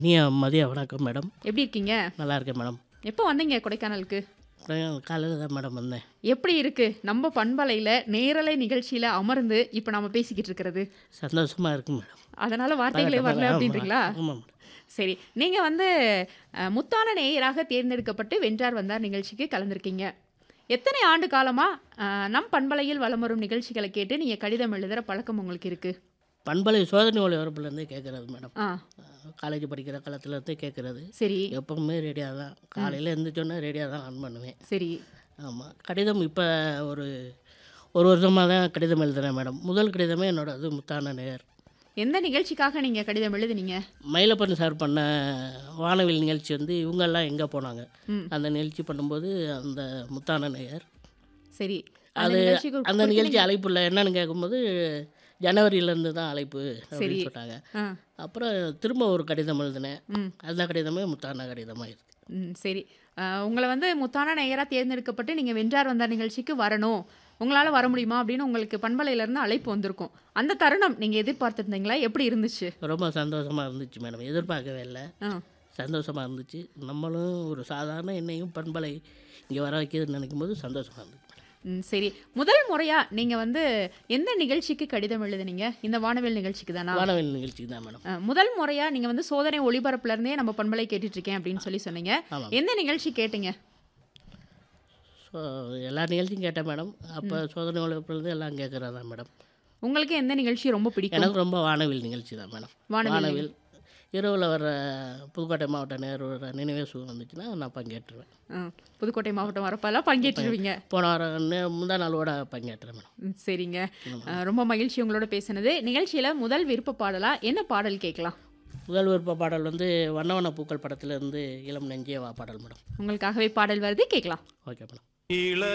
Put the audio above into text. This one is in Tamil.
நீ மதிய வணக்கம் மேடம் எப்படி இருக்கீங்க நல்லா இருக்கேன் மேடம் எப்போ வந்தீங்க கொடைக்கானலுக்கு காலையில் தான் மேடம் வந்தேன் எப்படி இருக்கு நம்ம பண்பலையில் நேரலை நிகழ்ச்சியில் அமர்ந்து இப்போ நம்ம பேசிக்கிட்டு இருக்கிறது சந்தோஷமாக இருக்கு மேடம் அதனால வார்த்தைகளே வரல ஆமாம் அப்படின்றீங்களா ஆமாம் மேடம் சரி நீங்கள் வந்து அஹ், முத்தான நேயராக தேர்ந்தெடுக்கப்பட்டு வென்றார் வந்தார் நிகழ்ச்சிக்கு கலந்துருக்கீங்க எத்தனை ஆண்டு காலமாக நம் பண்பலையில் வலம் வரும் நிகழ்ச்சிகளை கேட்டு நீங்கள் கடிதம் எழுதுகிற பழக்கம் உங்களுக்கு இருக்குது பண்பலை சோதனை ஒளிபரப்புலேருந்தே கேட்குறது மேடம் ஆ காலேஜ் படிக்கிற காலத்துலேருந்தே கேட்குறது சரி எப்பவுமே ரெடியாக தான் காலையில் எழுந்திரிச்சோன்னே ரெடியாக தான் ஆன் பண்ணுவேன் சரி ஆமாம் கடிதம் இப்போ ஒரு ஒரு வருஷமாக தான் கடிதம் எழுதுறேன் மேடம் முதல் கடிதமே என்னோட இது முத்தான நேர் எந்த நிகழ்ச்சிக்காக நீங்கள் கடிதம் எழுதுனீங்க மயிலப்பன் சார் பண்ண வானவில் நிகழ்ச்சி வந்து இவங்கெல்லாம் எங்கே போனாங்க ம். அந்த நிகழ்ச்சி பண்ணும்போது அந்த முத்தான நேயர் சரி அது நிகழ்ச்சிக்கு அந்த குறித்து நிகழ்ச்சி அழைப்பு இல்லை என்னன்னு கேட்கும்போது ஜனவரியிலேருந்து தான் அழைப்பு சரி. அப்படின்னு சொன்னாங்க ஆ அப்புறம் திரும்ப ஒரு கடிதம் எழுதினேன் ம் அந்த கடிதமே முத்தான கடிதமாக இருக்கு ம் சரி அஹ், உங்களை வந்து முத்தான நேயராக தேர்ந்தெடுக்கப்பட்டு நீங்கள் வென்றார் வந்தார் நிகழ்ச்சிக்கு வரணும் உங்களால் வர முடியுமா அப்படின்னு உங்களுக்கு பண்பலையிலேருந்து அழைப்பு வந்திருக்கும் அந்த தருணம் நீங்கள் எதிர்பார்த்துருந்தீங்களா எப்படி இருந்துச்சு ரொம்ப சந்தோஷமாக இருந்துச்சு மேடம் எதிர்பார்க்கவே இல்லை ஆ சந்தோஷமாக இருந்துச்சு நம்மளும் ஒரு சாதாரண என்னையும் பண்பலை இங்கே வர வைக்கிறதுன்னு நினைக்கும் போது சந்தோஷமாக இருந்துச்சு ம் சரி முதல் முறையாக நீங்கள் வந்து எந்த நிகழ்ச்சிக்கு கடிதம் எழுதுனீங்க இந்த வானவில் நிகழ்ச்சிக்கு தானா வானவில் நிகழ்ச்சி தான் மேடம் அஹ், முதல் முறையாக நீங்கள் வந்து சோதனை ஒளிபரப்புல இருந்தே நம்ம பண்பலை கேட்டுட்டு இருக்கேன் அப்படின்னு சொல்லி சொன்னீங்க ஆமாம் எந்த நிகழ்ச்சி கேட்டீங்க ஸோ எல்லா நிகழ்ச்சியும் கேட்டேன் மேடம் அப்போ சோதனை உழைப்புலேருந்து எல்லாம் கேட்குறதா மேடம் உங்களுக்கு எந்த நிகழ்ச்சி ரொம்ப பிடிக்கும் எனக்கு ரொம்ப வானவில் நிகழ்ச்சி தான் மேடம் வானவில் வானவில் இரவில் வர புதுக்கோட்டை மாவட்ட நேரோட நினைவே சூ வந்துச்சுன்னா நான் பங்கேற்றுவேன் ஆ, புதுக்கோட்டை மாவட்டம் வரப்பெல்லாம் பங்கேற்றுருவீங்க போன வாரம் நே- முந்தா நாளோட பங்கேற்றேன் மேடம் ம், சரிங்க அஹ், ரொம்ப மகிழ்ச்சி உங்களோட பேசினது நிகழ்ச்சியில் முதல் விருப்ப பாடலா என்ன பாடல் கேட்கலாம் முதல் விருப்ப பாடல் வந்து வண்ண வண்ண பூக்கள் படத்துலேருந்து இளம் நெஞ்சே வா பாடல் மேடம் உங்களுக்காகவே பாடல் வருது கேட்கலாம் ஓகே மேடம்